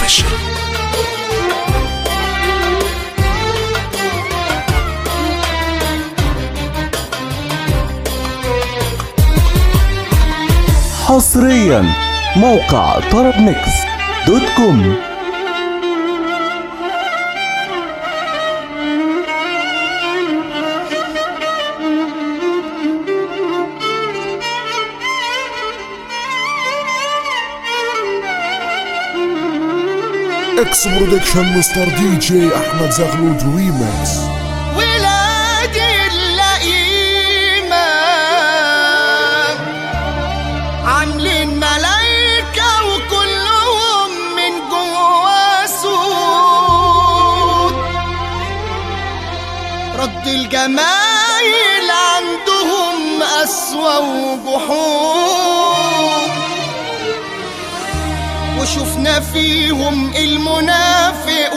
باشا حصريا موقع طرب ميكس دوت كوم اكس برودكشن مستر دي جي احمد زغلول ريمكس ولادي اللئيمة عاملين ملايكة وكلهم من جوا سود رد الجمايل عندهم أسوأ وجحود وشفنا فيهم المنافق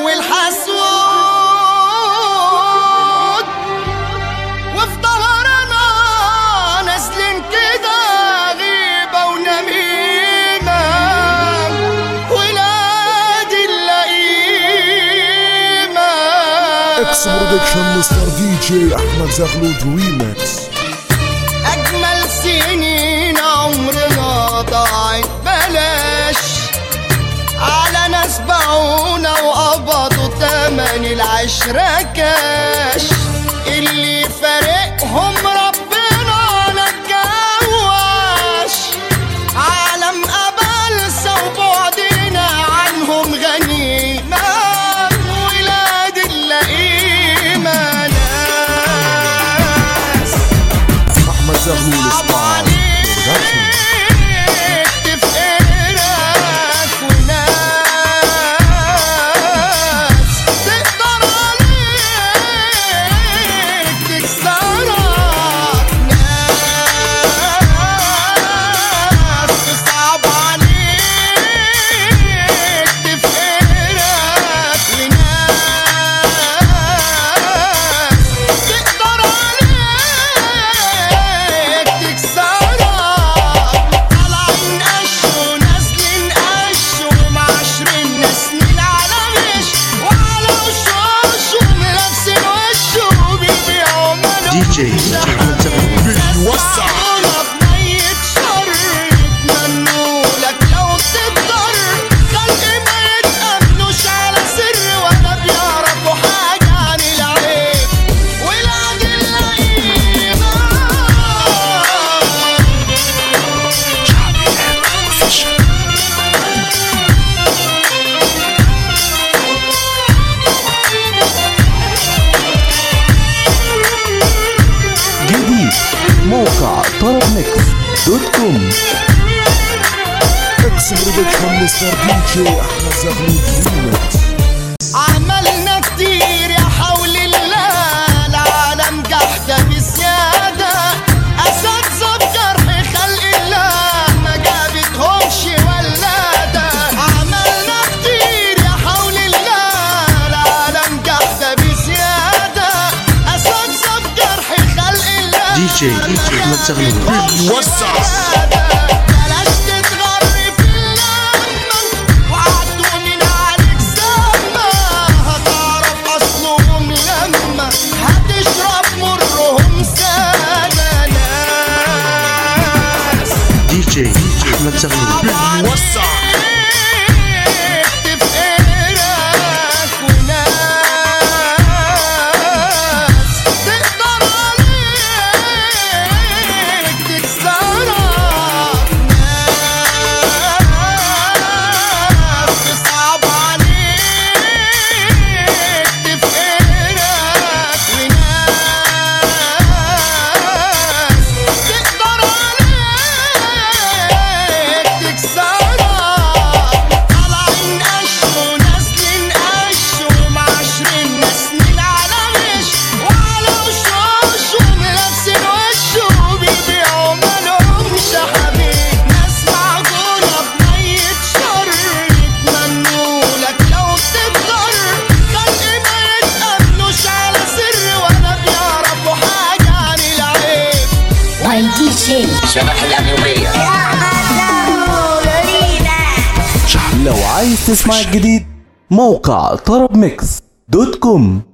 والحسود وفي ظهرنا نازلين كده غيبة ونميمة ولاد اللئيمة اكس برودكشن مستر دي جي احمد زغلول ريمكس أجمل سنين عمرنا ضاعت بلاش على ناس باعونا وقبضوا تمن العشرة كاش اللي فارقهم ربنا نجاواش عالم قبلسة وبعدنا عنهم غنيمة ولاد اللئيمة ناس احمد زغلول صعب ستار عليك تفقرك وناس تقدر عليك تكسرك ناس صعب عليك تفقرك وناس تقدر عليك تكسرك طالعين قش ونازلين قش ومعاشرين ناس من على غش وعلى وشوشهم لابسين وش وبيبيعوا دي جي احمد زغلول بيوسع بمية شر يتمنوا لك لو تقدر خلق ما يتأمنوش على سر ولا بيعرفوا حاجة عن العيب ولاد اللئيمة جديد موقع طرب ميكس دوت كوم اكس برودكشن مستر دي جي احمد زغلول ريمكس عملنا كتير يا حول الله العالم قاعدة بزيادة أساتذة بجرح خلق الله ما جابتهمش ولادة عملنا كتير يا حول الله العالم قاعدة بزيادة أساتذة بجرح خلق الله دي جي احمد زغلول وسع بلاش تتغرب في اللمة وعدوا من عليك سما هتعرف اصلهم لما هتشرب مرهم سنة ناس دي جي احمد زغلول وسع تفقرك وناس تقدر عليك تكسرك ناس صعب عليك تفقرك وناس تقدر عليك تكسرك لو عايز تسمع الجديد موقع طرب ميكس دوت كوم